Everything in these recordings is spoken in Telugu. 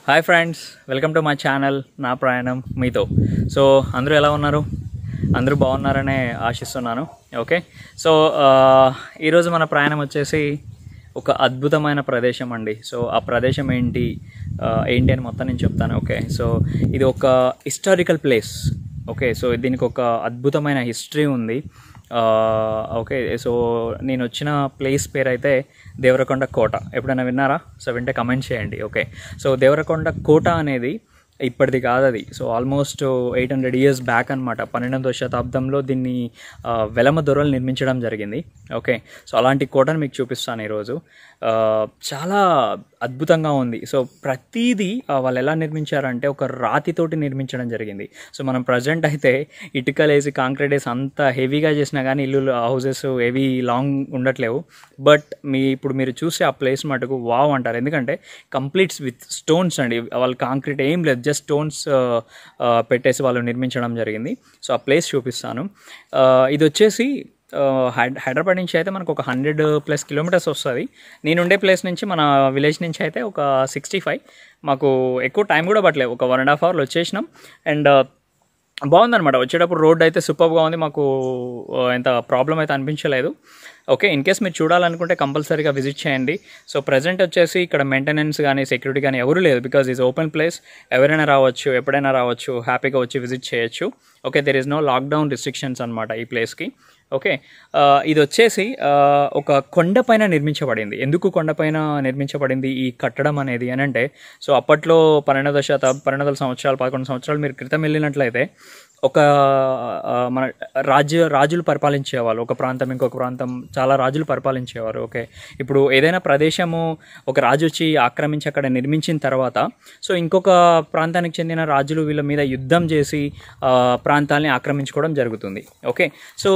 Hi friends welcome to my channel నా ప్రయాణం మీతో సో అందరూ ఎలా ఉన్నారు అందరూ బాగున్నారనే ఆశిస్తున్నాను ఓకే సో ఆ, ఈరోజు మన ప్రయాణం వచ్చేసి ఒక అద్భుతమైన ప్రదేశం అండి సో ఆ ప్రదేశం ఏంటి ఆ, ఏంటి అని మొత్తం నేను చెప్తాను ఓకే సో ఇది ఒక హిస్టారికల్ ప్లేస్ ఓకే సో దీనికి ఒక అద్భుతమైన హిస్టరీ ఉంది ఆ, ఓకే సో నేను వచ్చిన ప్లేస్ పేరు అయితే దేవరకొండ కోట ఎప్పుడైనా విన్నారా సో వింటే కమెంట్ చేయండి ఓకే సో దేవరకొండ కోట అనేది ఇప్పటిది కాదు అది so almost eight hundred years back అనమాట పన్నెండవ శతాబ్దంలో దీన్ని ఆ, వెలమ దొరలు నిర్మించడం జరిగింది ఓకే సో అలాంటి కోటను మీకు చూపిస్తాను ఈరోజు ఆ, చాలా అద్భుతంగా ఉంది సో ప్రతిదీ ఆ, వాళ్ళు ఎలా నిర్మించారంటే ఒక రాతితోటి నిర్మించడం జరిగింది సో మనం ప్రజెంట్ అయితే ఇటుకలు వేసి కాంక్రీట్ వేసి అంత హెవీగా చేసినా కానీ ఇల్లు హౌసెస్ హెవీ లాంగ్ ఉండట్లేవు బట్ మీ ఇప్పుడు మీరు చూసే ఆ ప్లేస్ మటుకు వావ్ అంటారు ఎందుకంటే కంప్లీట్స్ విత్ స్టోన్స్ అండి వాళ్ళు కాంక్రీట్ ఏం లేదు జస్ట్ స్టోన్స్ పెట్టేసి వాళ్ళు నిర్మించడం జరిగింది సో ఆ ప్లేస్ చూపిస్తాను ఆ, ఇది వచ్చేసి ఆ, హైద- హైదరాబాద్ నుంచి అయితే మనకు ఒక హండ్రెడ్ ప్లస్ కిలోమీటర్స్ వస్తుంది నేను ఉండే ప్లేస్ నుంచి మన విలేజ్ నుంచి అయితే ఒక సిక్స్టీ ఫైవ్ మాకు ఎక్కువ టైం కూడా పట్టలేదు ఒక వన్ అండ్ హాఫ్ అవర్లో వచ్చేసినాం అండ్ బాగుందన్నమాట వచ్చేటప్పుడు రోడ్ అయితే సూపర్గా ఉంది మాకు ఆ, ఎంత ప్రాబ్లం అయితే అనిపించలేదు ఓకే ఇన్ కేస్ మీరు చూడాలనుకుంటే కంపల్సరీగా విజిట్ చేయండి సో ప్రజెంట్ వచ్చేసి ఇక్కడ మెయింటెనెన్స్ కానీ సెక్యూరిటీ కానీ ఎవరు లేదు బికాజ్ ఈజ్ ఓపెన్ ప్లేస్ ఎవరైనా రావచ్చు ఎప్పుడైనా రావచ్చు హ్యాపీగా వచ్చి విజిట్ చేయొచ్చు okay there is no lockdown restrictions అనమాట ఈ ప్లేస్కి ఓకే ఆ, ఇది వచ్చేసి ఆ, ఒక కొండపైన నిర్మించబడింది ఎందుకు కొండపైన నిర్మించబడింది ఈ కట్టడం అనేది అని అంటే సో అప్పట్లో పన్నెండవ శతాబ్ పన్నెండు వందల సంవత్సరాలు పదకొండు సంవత్సరాలు మీరు క్రితం వెళ్ళినట్లయితే ఒక ఆ, మన రాజ్య రాజులు పరిపాలించేవాళ్ళు ఒక ప్రాంతం ఇంకొక ప్రాంతం చాలా రాజులు పరిపాలించేవారు ఓకే ఇప్పుడు ఏదైనా ప్రదేశము ఒక రాజు వచ్చి ఆక్రమించి అక్కడ నిర్మించిన తర్వాత సో ఇంకొక ప్రాంతానికి చెందిన రాజులు వీళ్ళ మీద యుద్ధం చేసి ఆ, ప్రాంతాల్ని ఆక్రమించుకోవడం జరుగుతుంది ఓకే సో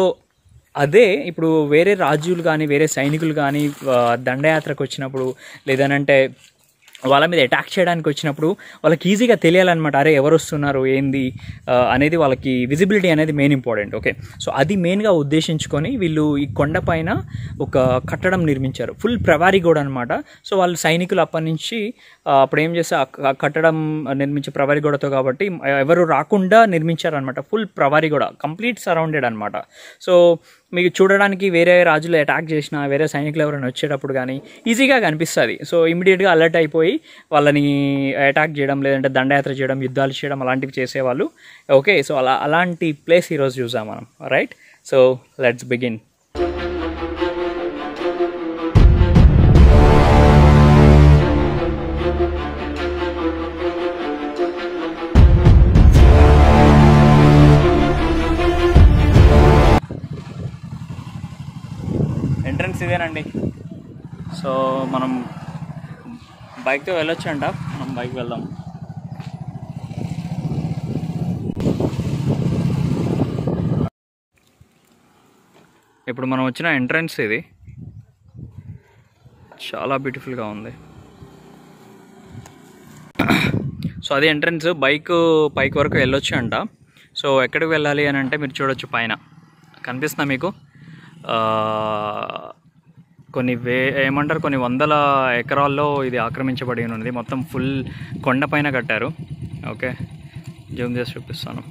అదే ఇప్పుడు వేరే రాజ్యులు కానీ వేరే సైనికులు కానీ ఆ, దండయాత్రకు వచ్చినప్పుడు లేదనంటే వాళ్ళ మీద అటాక్ చేయడానికి వచ్చినప్పుడు వాళ్ళకి ఈజీగా తెలియాలన్నమాట అరే ఎవరు వస్తున్నారు ఏంది ఆ, అనేది వాళ్ళకి విజిబిలిటీ అనేది మెయిన్ ఇంపార్టెంట్ ఓకే సో అది మెయిన్గా ఉద్దేశించుకొని వీళ్ళు ఈ కొండపైన ఒక కట్టడం నిర్మించారు ఫుల్ ప్రవారీ గోడ అనమాట సో వాళ్ళు సైనికులు అప్పటి నుంచి ఆ, అప్పుడు ఏం చేస్తే ఆ క- ఆ కట్టడం నిర్మించే ప్రవారీ గోడతో కాబట్టి ఎవరు రాకుండా నిర్మించారనమాట ఫుల్ ప్రవారీ గోడ కంప్లీట్ సరౌండెడ్ అనమాట సో మీకు చూడడానికి వేరే రాజులు అటాక్ చేసిన వేరే సైనికులు ఎవరైనా వచ్చేటప్పుడు కానీ ఈజీగా కనిపిస్తుంది సో ఇమీడియట్గా అలర్ట్ అయిపోయి వాళ్ళని అటాక్ చేయడం లేదంటే దండయాత్ర చేయడం యుద్ధాలు చేయడం అలాంటివి చేసేవాళ్ళు ఓకే సో అలా అలాంటి ప్లేస్ ఈరోజు చూసాం మనం right so let's begin entrance ఇదేనండి సో మనం బైక్తో వెళ్ళొచ్చు అంట మనం బైక్ వెళ్దాం ఇప్పుడు మనం వచ్చిన ఎంట్రన్స్ ఇది చాలా బ్యూటిఫుల్గా ఉంది సో అది ఎంట్రన్స్ బైక్ పైకి వరకు వెళ్ళొచ్చు అంట సో ఎక్కడికి వెళ్ళాలి అని అంటే మీరు చూడొచ్చు పైన కనిపిస్తుందా మీకు ఆ, కొన్ని వే ఏమంటారు కొన్ని వందల ఎకరాల్లో ఇది ఆక్రమించబడి ఉన్నది మొత్తం ఫుల్ కొండపైన కట్టారు ఓకే జూమ్ చేసి చూపిస్తాను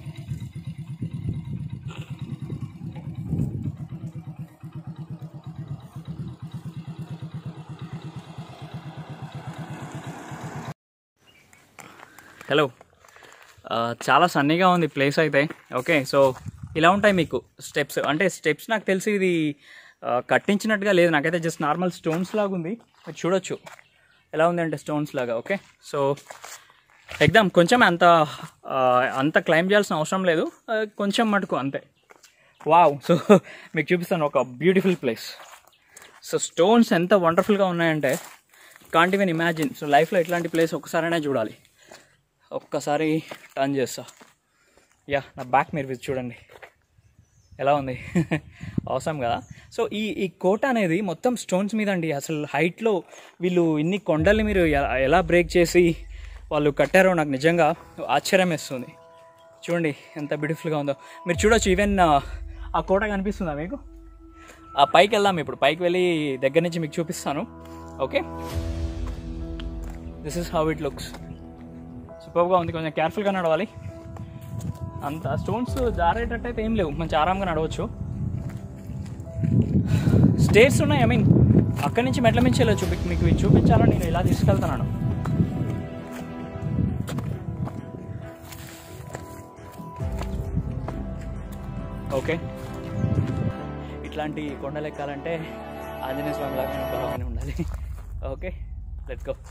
హలో ఆ, చాలా సన్నీగా ఉంది ప్లేస్ అయితే ఓకే సో ఇలా ఉంటాయి మీకు స్టెప్స్ అంటే స్టెప్స్ నాకు తెలిసి ఇది ఆ, కట్టించినట్టుగా లేదు నాకైతే జస్ట్ నార్మల్ స్టోన్స్ లాగా ఉంది మీరు చూడొచ్చు ఎలా ఉంది అంటే స్టోన్స్ లాగా ఓకే సో ఎగ్దాం కొంచెం అంత ఆ, అంత క్లైమ్ చేయాల్సిన అవసరం లేదు ఆ, కొంచెం మటుకు అంతే వావ్ సో మీకు చూపిస్తాను ఒక బ్యూటిఫుల్ ప్లేస్ సో స్టోన్స్ ఎంత వండర్ఫుల్గా ఉన్నాయంటే కాంట్ ఈవెన్ ఇమాజిన్ సో లైఫ్లో ఇట్లాంటి ప్లేస్ ఒక్కసారైనా చూడాలి ఒక్కసారి టర్న్ చేస్తా యా నా బ్యాక్ మీరు ఇది చూడండి ఎలా ఉంది అవసరం కదా సో ఈ ఈ కోట అనేది మొత్తం స్టోన్స్ మీద అండి అసలు హైట్లో వీళ్ళు ఇన్ని కొండల్ని మీరు ఎ- ఎలా బ్రేక్ చేసి వాళ్ళు కట్టారో నాకు నిజంగా ఆశ్చర్యం వేస్తుంది చూడండి ఎంత బ్యూటిఫుల్గా ఉందో మీరు చూడొచ్చు ఈవెన్ ఆ కోట కనిపిస్తుందా మీకు ఆ పైకి వెళ్దాం ఇప్పుడు పైకి వెళ్ళి దగ్గర నుంచి మీకు చూపిస్తాను okay this is how it looks సూపర్గా ఉంది కొంచెం కేర్ఫుల్గా నడవాలి అంత స్టోన్స్ జారేటట్టు అయితే ఏం లేవు మంచి ఆరాంగా నడవచ్చు స్టేర్స్ ఉన్నాయి ఐ మీన్ అక్కడి నుంచి మెట్ల మించి వెళ్ళొచ్చు మీకు మీకు ఇవి చూపించాలని నేను ఇలా తీసుకెళ్తున్నాను ఓకే ఇట్లాంటి కొండలు ఎక్కాలంటే ఆంజనేయ స్వామి లాగా బలమైన ఉండాలి ఓకే లెట్స్ గో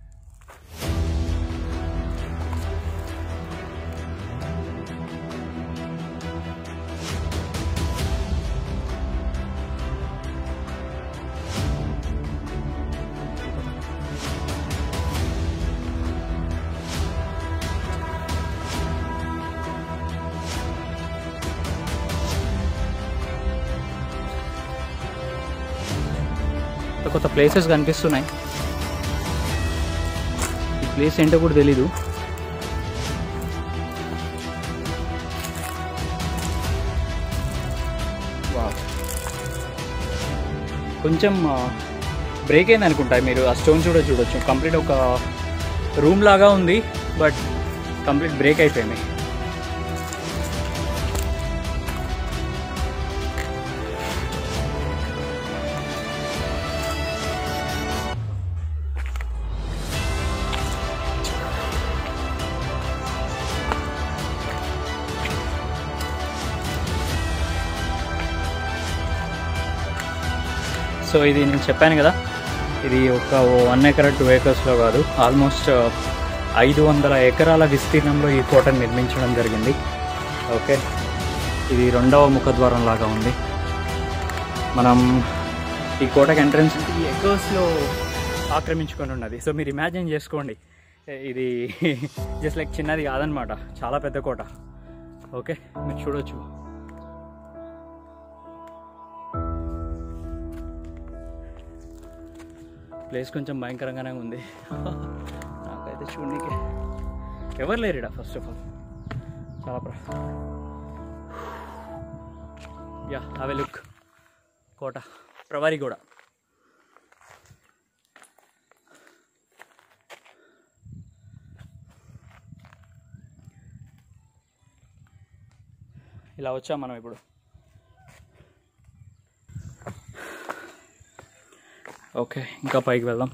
కొత్త ప్లేసెస్ కనిపిస్తున్నాయి ఈ ప్లేస్ ఏంటో కూడా తెలీదు వావ్. కొంచెం బ్రేక్ అయింది అనుకుంటా మీరు ఆ స్టోన్స్ కూడా చూడొచ్చు కంప్లీట్ ఒక రూమ్ లాగా ఉంది బట్ కంప్లీట్ బ్రేక్ అయిపోయింది సో ఇది నేను చెప్పాను కదా ఇది ఒక వన్ ఎకర్ టూ ఏకర్స్లో కాదు ఆల్మోస్ట్ ఐదు వందల ఎకరాల విస్తీర్ణంలో ఈ కోటను నిర్మించడం జరిగింది ఓకే ఇది రెండవ ముఖద్వారం లాగా ఉంది మనం ఈ కోటకి ఎంట్రన్స్ ఈ ఎకర్స్లో ఆక్రమించుకొని ఉన్నది సో మీరు ఇమాజిన్ చేసుకోండి ఇది జస్ట్ లైక్ చిన్నది కాదనమాట చాలా పెద్ద కోట ఓకే మీరు చూడొచ్చు ప్లేస్ కొంచెం భయంకరంగానే ఉంది నాకైతే చూడనీకి ఎవరు లేరు ఇక్కడ ఫస్ట్ ఆఫ్ ఆల్ చాలా ప్ర యా అవే లుక్ కోట ప్రవారి కూడా ఇలా వచ్చాం మనం ఇప్పుడు ఓకే ఇంకా పైకి వెళ్దాం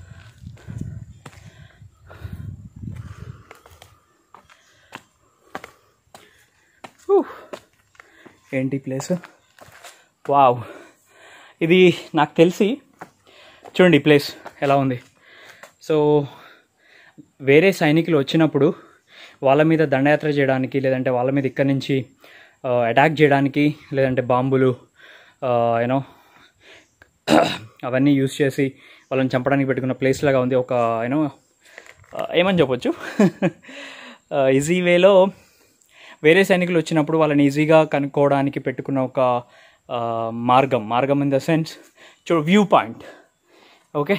ఊహ్. ఏంటి ప్లేస్ వావ్ ఇది నాకు తెలిసి చూడండి ఈ ప్లేస్ ఎలా ఉంది సో వేరే సైనికులు వచ్చినప్పుడు వాళ్ళ మీద దండయాత్ర చేయడానికి లేదంటే వాళ్ళ మీద ఇక్కడి నుంచి అటాక్ చేయడానికి లేదంటే బాంబులు యూనో అవన్నీ యూస్ చేసి వాళ్ళని చంపడానికి పెట్టుకున్న ప్లేస్ లాగా ఉంది ఒక యూనో ఏమని చెప్పొచ్చు ఈజీ వేలో వేరే సైనికులు వచ్చినప్పుడు వాళ్ళని ఈజీగా కనుక్కోవడానికి పెట్టుకున్న ఒక ఆ, మార్గం మార్గం ఇన్ ద సెన్స్ చూ వ్యూ పాయింట్ ఓకే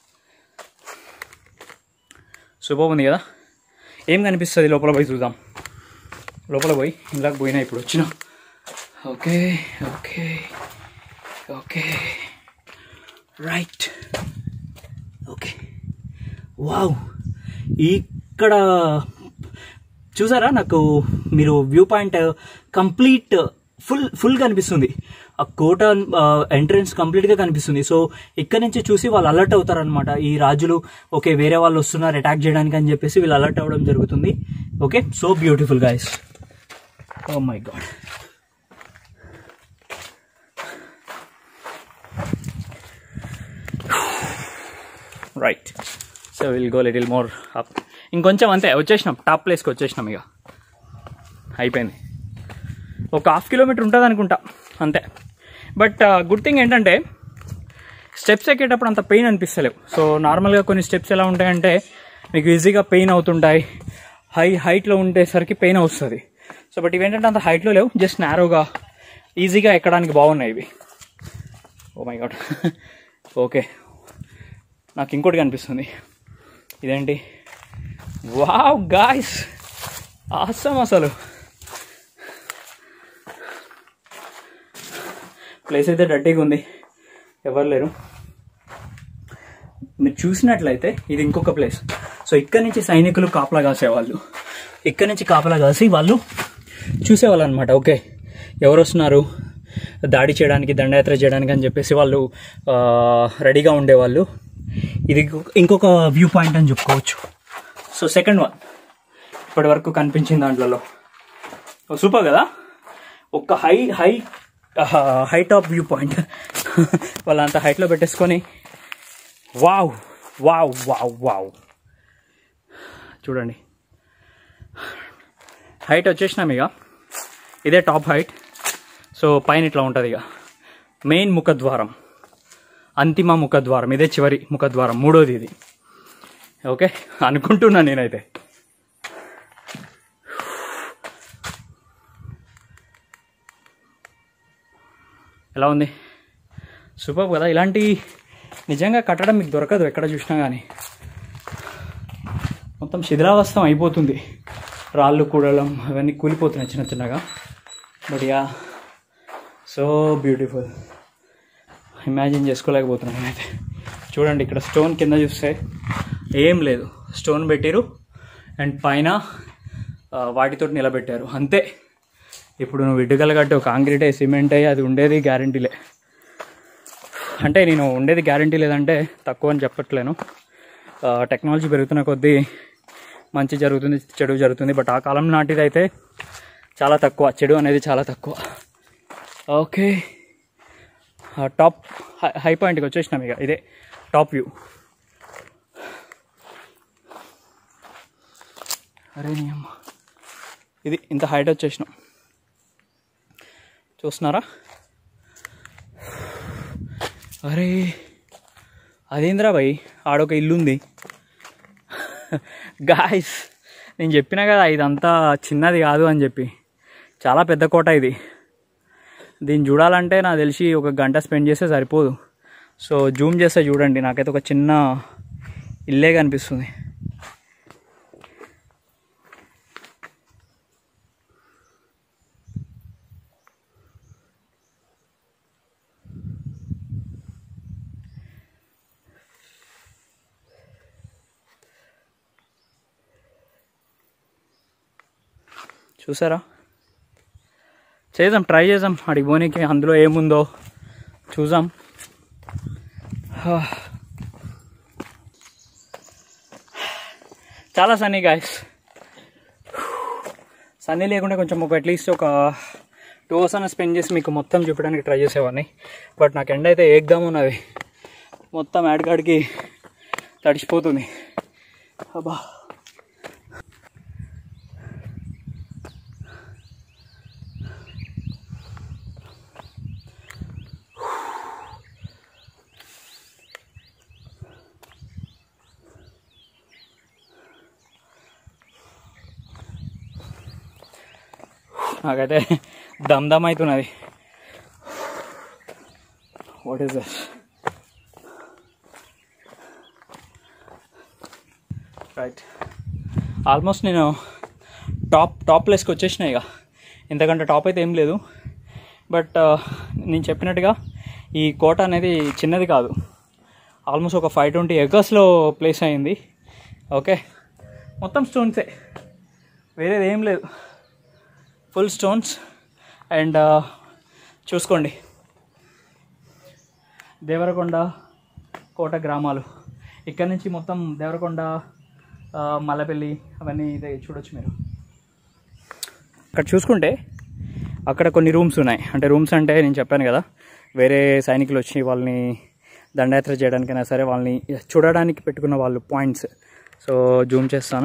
సూపర్ ఉంది కదా ఏం కనిపిస్తుంది లోపల పోయి చూద్దాం లోపల పోయి ఇందాక పోయినా ఇప్పుడు వచ్చిన okay okay okay right okay wow ఇక్కడ చూసారా నాకు మీరు view point complete full full కనిపిస్తుంది ఆ కోట ఎంట్రన్స్ కంప్లీట్గా కనిపిస్తుంది సో ఇక్కడ నుంచి చూసి వాళ్ళు అలర్ట్ అవుతారనమాట ఈ రాజులు ఓకే వేరే వాళ్ళు వస్తున్నారు అటాక్ చేయడానికి అని చెప్పేసి వీళ్ళు అలర్ట్ అవ్వడం జరుగుతుంది okay so beautiful guys oh my god right so will go little more up ఇంకొంచెం అంతే వచ్చేసినాం టాప్ ప్లేస్కి వచ్చేసినాం ఇక అయిపోయింది ఒక హాఫ్ కిలోమీటర్ ఉంటుంది అనుకుంటా అంతే బట్ గుడ్ థింగ్ ఏంటంటే స్టెప్స్ ఎక్కేటప్పుడు అంత పెయిన్ అనిపిస్తలేవు సో నార్మల్గా కొన్ని స్టెప్స్ ఎలా ఉంటాయంటే మీకు ఈజీగా పెయిన్ అవుతుంటాయి హై హైట్లో ఉండేసరికి పెయిన్ వస్తుంది సో బట్ ఇవేంటంటే అంత హైట్లో లేవు జస్ట్ నారోగా ఈజీగా ఎక్కడానికి బాగున్నాయి ఇవి ఓ మై గాడ్ ఓకే నాకు ఇంకోటి కనిపిస్తుంది ఇదేంటి వావ్ గాయస్ ఆసం అసలు ప్లేస్ అయితే డర్టీగా ఉంది ఎవరు లేరు మీరు చూసినట్లయితే ఇది ఇంకొక ప్లేస్ సో ఇక్కడ నుంచి సైనికులు కాపలా కాసేవాళ్ళు ఇక్కడ నుంచి కాపలా కాసి వాళ్ళు చూసేవాళ్ళు అనమాట ఓకే ఎవరు వస్తున్నారు దాడి చేయడానికి దండయాత్ర చేయడానికి అని చెప్పేసి వాళ్ళు ఆ, రెడీగా ఉండేవాళ్ళు ఇది ఇంకొక వ్యూ పాయింట్ అని చెప్పుకోవచ్చు సో సెకండ్ వన్ ఇప్పటి వరకు కనిపించిన దాంట్లో సూపర్ కదా ఒక high high high top view point వాళ్ళంతా హైట్లో పెట్టేసుకొని వావ్ వావ్ వావ్ వావ్ చూడండి హైట్ వచ్చేసినాం ఇక ఇదే టాప్ హైట్ సో పైన ఇట్లా ఉంటుంది ఇక మెయిన్ ముఖద్వారం అంతిమ ముఖద్వారం ఇదే చివరి ముఖద్వారం మూడోది ఇది ఓకే అనుకుంటున్నాను నేనైతే ఎలా ఉంది సూపర్ కదా ఇలాంటి నిజంగా కట్టడం మీకు దొరకదు ఎక్కడ చూసినా కానీ మొత్తం శిథిలావస్థం అయిపోతుంది రాళ్ళు కూడలం అవన్నీ కూలిపోతున్నాయి చిన్న చిన్నగా but yeah so beautiful imagine చేసుకోలేకపోతున్నాను నేనైతే చూడండి ఇక్కడ స్టోన్ కింద చూస్తే ఏం లేదు స్టోన్ పెట్టారు అండ్ పైన ఆ, వాటితో నిలబెట్టారు అంతే ఇప్పుడు నువ్వు ఇటుకలు కట్టి ఒక కాంక్రీట్ అయ్యి సిమెంట్ అయ్యి అది ఉండేది గ్యారంటీలే అంటే నేను ఉండేది గ్యారంటీ లేదంటే తక్కువ అని చెప్పట్లేను ఆ, టెక్నాలజీ పెరుగుతున్న కొద్దీ మంచి జరుగుతుంది చెడు జరుగుతుంది బట్ ఆ కాలం నాటిది అయితే చాలా తక్కువ చెడు అనేది చాలా తక్కువ ఓకే ఆ టాప్ హై- హై పాయింట్కి వచ్చేసినాం ఇక ఇదే టాప్ వ్యూ అరే నీ అమ్మ ఇది ఇంత హైట్ వచ్చేసినాం చూస్తున్నారా అరే అదేంద్రా భయ్ ఆడొక ఇల్లు ఉంది గాయస్ నేను చెప్పినా కదా ఇదంతా చిన్నది కాదు అని చెప్పి చాలా పెద్ద కోట ఇది దీన్ని చూడాలంటే నాకు తెలిసి ఒక గంట స్పెండ్ చేస్తే సరిపోదు సో జూమ్ చేస్తే చూడండి నాకైతే ఒక చిన్న ఇల్లే కనిపిస్తుంది చూసారా చేద్దాం ట్రై చేద్దాం అడిగి పోనీకి అందులో ఏముందో చూద్దాం హా. చాలా సన్నీ గాయస్ సన్నీ లేకుండా కొంచెం ఒక అట్లీస్ట్ ఒక టూ అవర్స్ అన్న స్పెండ్ చేసి మీకు మొత్తం చూపడానికి ట్రై చేసేవాడిని బట్ నాకు ఎండ అయితే ఏకదమ్ ఉన్నది మొత్తం యాడ్ కాడికి తడిసిపోతుంది అబ్బా నాకైతే దమ్ దమ్ అవుతున్నది what is this right almost నేను టాప్ టాప్ ప్లేస్కి వచ్చేసిన ఇక ఇంతకంటే టాప్ అయితే ఏం లేదు బట్ నేను చెప్పినట్టుగా ఈ కోట అనేది చిన్నది కాదు ఆల్మోస్ట్ ఒక ఫైవ్ ట్వంటీ ఎకర్స్లో ప్లేస్ అయింది ఓకే మొత్తం స్టోన్సే వేరేది ఏం లేదు ఫుల్ స్టోన్స్ అండ్ చూసుకోండి దేవరకొండ కోట గ్రామాలు ఇక్కడ నుంచి మొత్తం దేవరకొండ ఆ, మల్లపల్లి అవన్నీ ఇదే చూడొచ్చు మీరు అక్కడ చూసుకుంటే అక్కడ కొన్ని రూమ్స్ ఉన్నాయి అంటే రూమ్స్ అంటే నేను చెప్పాను కదా వేరే సైనికులు వచ్చి వాళ్ళని దండయాత్ర చేయడానికైనా సరే వాళ్ళని చూడడానికి పెట్టుకున్న వాళ్ళు పాయింట్స్ సో జూమ్ చేస్తాను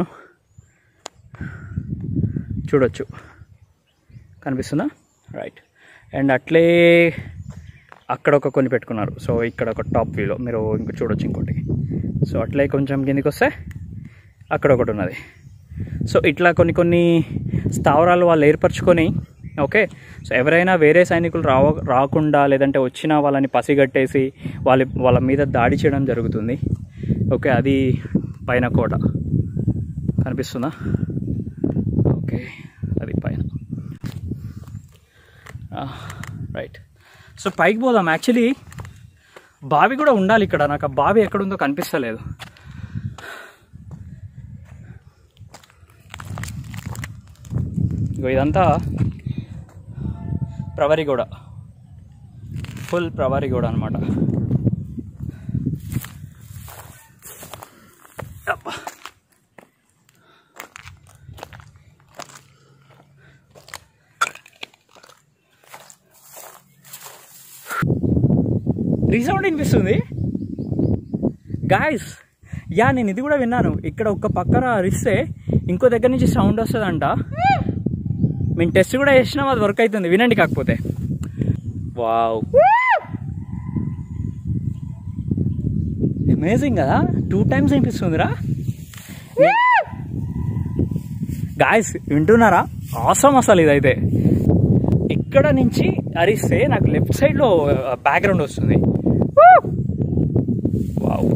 చూడొచ్చు కనిపిస్తుందా రైట్ అండ్ అట్లే అక్కడ ఒక కొన్ని పెట్టుకున్నారు సో ఇక్కడ ఒక టాప్ వ్యూలో మీరు ఇంక చూడొచ్చు ఇంకోటి సో అట్లే కొంచెం కిందికి వస్తే అక్కడ ఒకటి ఉన్నది సో ఇట్లా కొన్ని కొన్ని స్థావరాలు వాళ్ళు ఏర్పరచుకొని ఓకే సో ఎవరైనా వేరే సైనికులు రావ రాకుండా లేదంటే వచ్చిన వాళ్ళని పసిగట్టేసి వాళ్ళ వాళ్ళ మీద దాడి చేయడం జరుగుతుంది ఓకే అది పైన కోట కనిపిస్తుందా ఓకే అది పైన రైట్ సో పైకి పోదాం యాక్చువల్లీ బావి కూడా ఉండాలి ఇక్కడ నాకు ఆ బావి ఎక్కడుందో కనిపిస్తలేదు ఇగో ఇదంతా ప్రవరిగూడ ఫుల్ ప్రవరిగూడ అనమాట రీసౌండ్ వినిపిస్తుంది గాయస్ యా నేను ఇది కూడా విన్నాను ఇక్కడ ఒక్క పక్కన అరిస్తే ఇంకో దగ్గర నుంచి సౌండ్ వస్తుందంట మేము టెస్ట్ కూడా చేసినాం అది వర్క్ అవుతుంది వినండి కాకపోతే వావ్ అమేజింగ్ కదా టూ టైమ్స్ వినిపిస్తుందిరా గాయస్ వింటున్నారా ఆసమ్ అసలు ఇదైతే ఇక్కడ నుంచి అరిస్తే నాకు లెఫ్ట్ సైడ్లో బ్యాక్గ్రౌండ్ వస్తుంది వావ్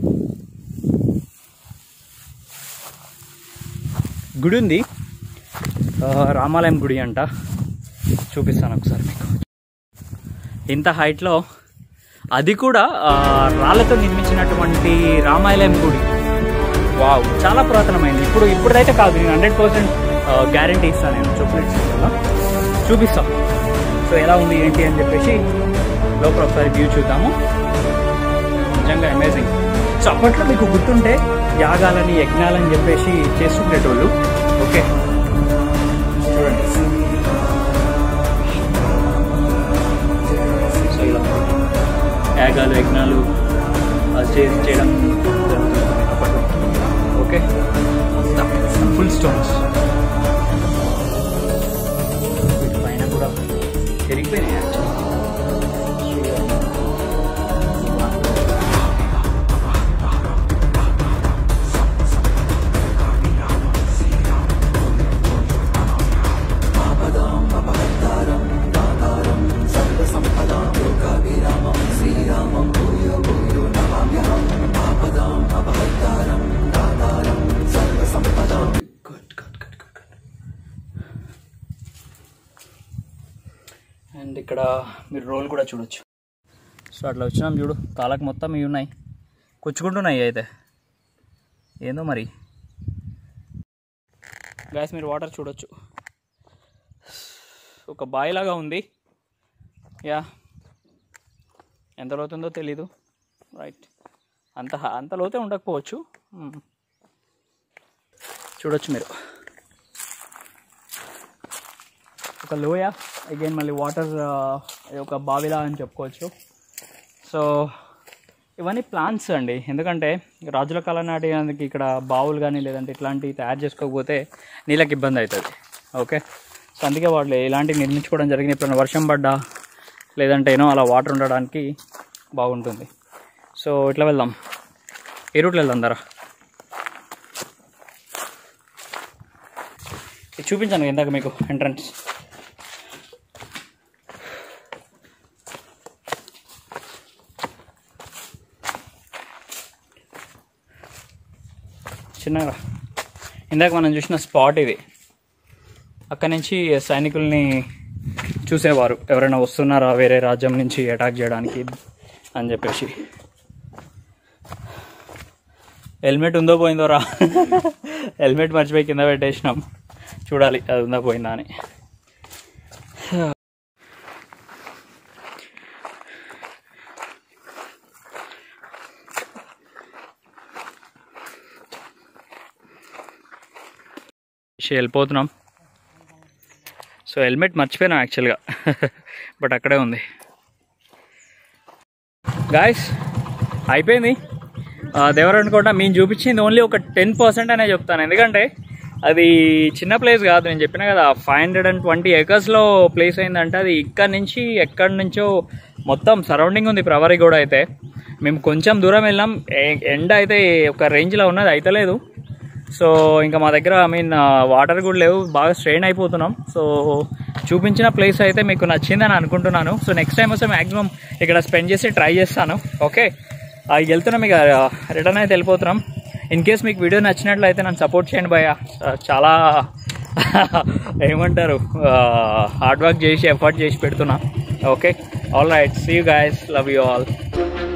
గుడి ఉంది ఆ, రామాలయం గుడి అంట చూపిస్తాను ఒకసారి మీకు ఇంత హైట్లో అది కూడా ఆ, రాళ్ళతో నిర్మించినటువంటి రామాలయం గుడి వావ్ చాలా పురాతనమైంది ఇప్పుడు ఇప్పుడైతే కాదు నేను హండ్రెడ్ పర్సెంట్ గ్యారంటీ ఇస్తాను నేను చూపించి చూపిస్తాం సో ఎలా ఉంది ఏంటి అని చెప్పేసి లోపల ఒకసారి వ్యూ చూద్దాము నిజంగా అమేజింగ్ సో అప్పట్లో మీకు గుర్తుంటే యాగాలని యజ్ఞాలని చెప్పేసి చేస్తుండేటోళ్ళు ఓకే చూడండి సో ఇలా యాగాలు యజ్ఞాలు అది చేసి చేయడం జరుగుతుంది అప్పట్లో ఓకే ఫుల్ స్టోన్స్ వీటి పైన కూడా పెరిగిపోయినాయి actually. Good good good good good and ఇక్కడ మీరు రోల్ కూడా చూడొచ్చు సో అట్లా వచ్చినాం చూడు కాళ్ళకి మొత్తం ఇవి ఉన్నాయి కుచ్చుకుంటున్నాయి అయితే ఏందో మరి గ్యాస్ మీరు వాటర్ చూడొచ్చు ఒక బావి లాగా ఉంది యా ఎంత లోతుందో తెలీదు రైట్ అంత అంత లోతే ఉండకపోవచ్చు మ్మ్. చూడొచ్చు మీరు ఒక లోయ అగైన్ మళ్ళీ వాటర్ ఒక బావిలా అని చెప్పుకోవచ్చు సో ఇవన్నీ ప్లాంట్స్ అండి ఎందుకంటే రాజుల కాలం నాటికి ఇక్కడ బావులు కానీ లేదంటే ఇట్లాంటివి తయారు చేసుకోకపోతే నీళ్ళకి ఇబ్బంది అవుతుంది ఓకే సో అందుకే వాళ్ళు ఇలాంటివి నిర్మించుకోవడం జరిగింది ఇప్పుడు వర్షం పడ్డా లేదంటే ఏనో అలా వాటర్ ఉండడానికి బాగుంటుంది సో ఇట్లా వెళ్దాం ఏ రూట్లో వెళ్దాం ధర ఇది చూపించాను ఇందాక మీకు ఎంట్రన్స్ చిన్నగా ఇందాక మనం చూసిన స్పాట్ ఇది అక్కడి నుంచి సైనికుల్ని చూసేవారు ఎవరైనా వస్తున్నారా వేరే రాజ్యం నుంచి అటాక్ చేయడానికి అని చెప్పేసి హెల్మెట్ ఉందో పోయిందో రా హెల్మెట్ మర్చిపోయి కింద పెట్టేసినాం చూడాలి అది ఉందా పోయిందా అని షే, వెళ్ళిపోతున్నాం సో హెల్మెట్ మర్చిపోయినాం యాక్చువల్గా బట్ అక్కడే ఉంది గాయస్ అయిపోయింది దేవరని కూడా మేము చూపించింది ఓన్లీ ఒక టెన్ పర్సెంట్ అనే చెప్తాను ఎందుకంటే అది చిన్న ప్లేస్ కాదు నేను చెప్పిన కదా ఫైవ్ హండ్రెడ్ అండ్ ట్వంటీ ఏకర్స్లో ప్లేస్ అయిందంటే అది ఇక్కడ నుంచి ఎక్కడి నుంచో మొత్తం సరౌండింగ్ ఉంది ప్రవరి కూడా అయితే మేము కొంచెం దూరం వెళ్ళాం ఏ- ఎండ అయితే ఒక రేంజ్లో ఉన్నది అయితలేదు సో ఇంకా మా దగ్గర ఐ మీన్ వాటర్ కూడా లేవు బాగా స్ట్రెయిన్ అయిపోతున్నాం సో చూపించిన ప్లేస్ అయితే మీకు నచ్చిందని అనుకుంటున్నాను సో నెక్స్ట్ టైం వస్తే మ్యాక్సిమం ఇక్కడ స్పెండ్ చేసి ట్రై చేస్తాను ఓకే ఆ, వెళ్తున్నాం ఇక రిటర్న్ అయితే వెళ్ళిపోతున్నాం ఇన్ కేస్ మీకు వీడియో నచ్చినట్లయితే నన్ను సపోర్ట్ చేయండి భయ్య ఆ, చాలా ఏమంటారు హార్డ్ వర్క్ చేసి ఎఫర్ట్ చేసి పెడుతున్నా okay all right see you guys love you all